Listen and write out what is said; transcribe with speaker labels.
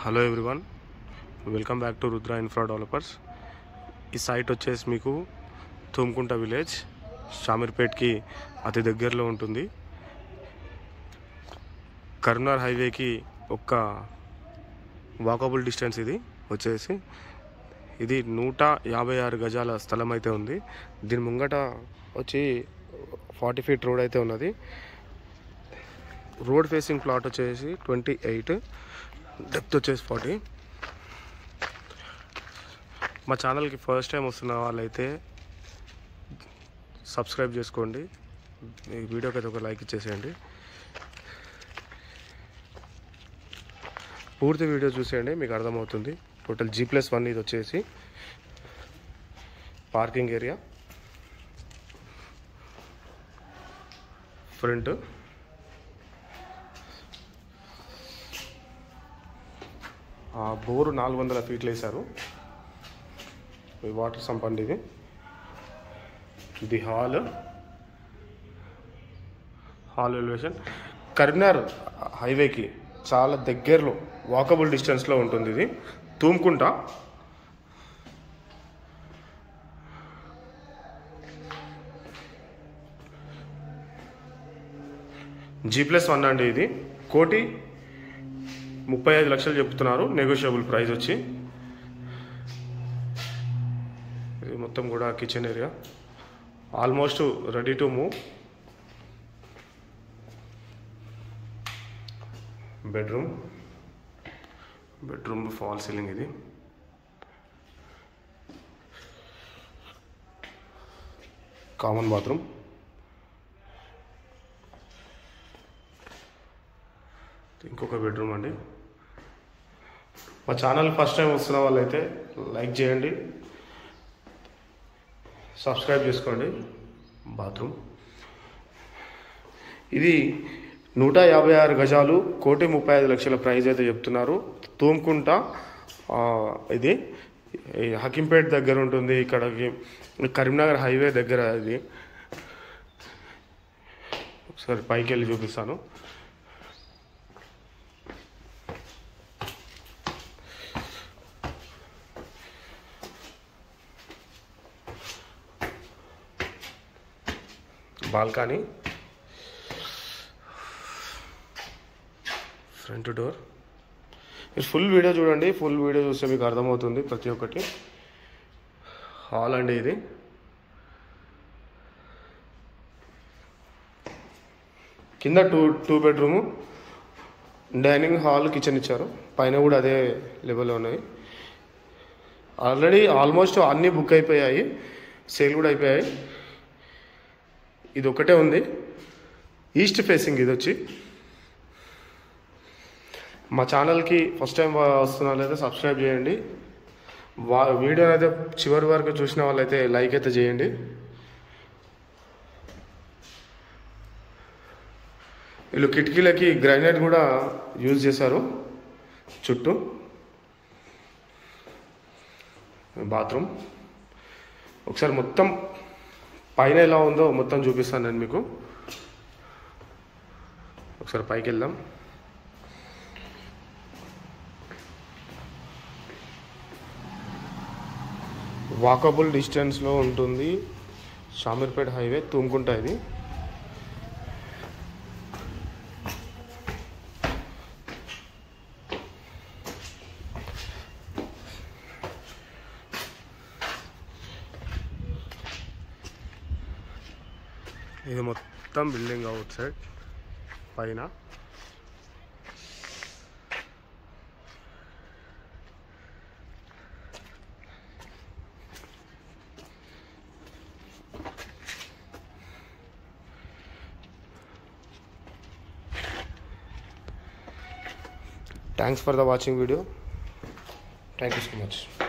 Speaker 1: hello everyone welcome back to Rudra infra developers ఈ site వచ్చేసి మీకు తుమ్కుంట విలేజ్ షామీర్పేట్కి అతి దగ్గరలో ఉంటుంది కరీంనగర్ హైవేకి ఒక్క వాకబుల్ డిస్టెన్స్ ఇది వచ్చేసి ఇది నూట యాభై ఆరు గజాల స్థలం అయితే ఉంది దీని ముంగట వచ్చి ఫార్టీ ఫీట్ రోడ్ అయితే ఉన్నది రోడ్ ఫేసింగ్ ప్లాట్ వచ్చేసి ట్వంటీ ఎయిట్ డెప్త్ వచ్చేసి ఫార్టీ మా ఛానల్కి ఫస్ట్ టైం వస్తున్న వాళ్ళైతే సబ్స్క్రైబ్ చేసుకోండి ఈ వీడియోకి అయితే ఒక లైక్ ఇచ్చేసేయండి పూర్తి వీడియో చూసేయండి మీకు అర్థమవుతుంది టోటల్ జీ ప్లస్ వన్ ఇది వచ్చేసి పార్కింగ్ ఏరియా ఫ్రంట్ ఆ బోరు నాలుగు వందల ఫీట్లు వేశారు ఈ వాటర్ సంప్ అండి ఇది ఇది హాల్ హాల్ ఎలివేషన్ కరీంనగర్ హైవేకి చాలా దగ్గరలో వాకబుల్ డిస్టెన్స్లో ఉంటుంది ఇది తూముకుంటా జీ ప్లస్ వన్ అండి ఇది కోటి ముప్పై ఐదు లక్షలు చెప్తున్నారు నెగోషియబుల్ ప్రైస్ వచ్చి ఇది మొత్తం కూడా kitchen area almost ready to move bedroom bedroom fall ceiling ఇది కామన్ బాత్రూమ్ ఇంకొక బెడ్రూమ్ అండి మా ఛానల్ ఫస్ట్ టైం వస్తున్న వాళ్ళైతే లైక్ చేయండి సబ్స్క్రైబ్ చేసుకోండి బాత్రూమ్ ఇది నూట యాభై ఆరు గజాలు కోటి ముప్పై ఐదు లక్షల ప్రైజ్ అయితే చెప్తున్నారు తూముకుంట ఆ, ఇది ఈ హకింపేట్ దగ్గర ఉంటుంది ఇక్కడికి కరీంనగర్ హైవే దగ్గర ఇది ఒకసారి పైకి వెళ్ళి చూపిస్తాను బాల్కనీ ఫ్రంట్ డోర్ మీరు ఫుల్ వీడియో చూడండి ఫుల్ వీడియో చూస్తే మీకు అర్థమవుతుంది ప్రతి ఒక్కటి హాల్ అండి ఇది కింద two two bedroom dining hall kitchen ఇచ్చారు పైన కూడా అదే లెవెల్లో ఉన్నాయి ఆల్రెడీ ఆల్మోస్ట్ అన్నీ బుక్ అయిపోయాయి సేల్ కూడా అయిపోయాయి ఇది ఒకటే ఉంది ఈస్ట్ ఫేసింగ్ ఇది వచ్చి మా ఛానల్కి ఫస్ట్ టైం వస్తున్న వాళ్ళైతే సబ్స్క్రైబ్ చేయండి వా వీడియోని అయితే చివరి వరకు చూసిన వాళ్ళైతే లైక్ అయితే చేయండి వీళ్ళు కిటికీలకి గ్రైనైట్ కూడా యూజ్ చేశారు చుట్టూ బాత్రూమ్ ఒకసారి మొత్తం పైన ఎలా ఉందో మొత్తం చూపిస్తాను నేను మీకు ఒకసారి పైకి వెళ్దాం వాకబుల్ డిస్టెన్స్లో ఉంటుంది షామీర్పేట్ హైవే తుమ్కుంటా ఇది ఇది మొత్తం బిల్డింగ్ అవుట్ సైడ్ పైన thanks for the watching video thank you so much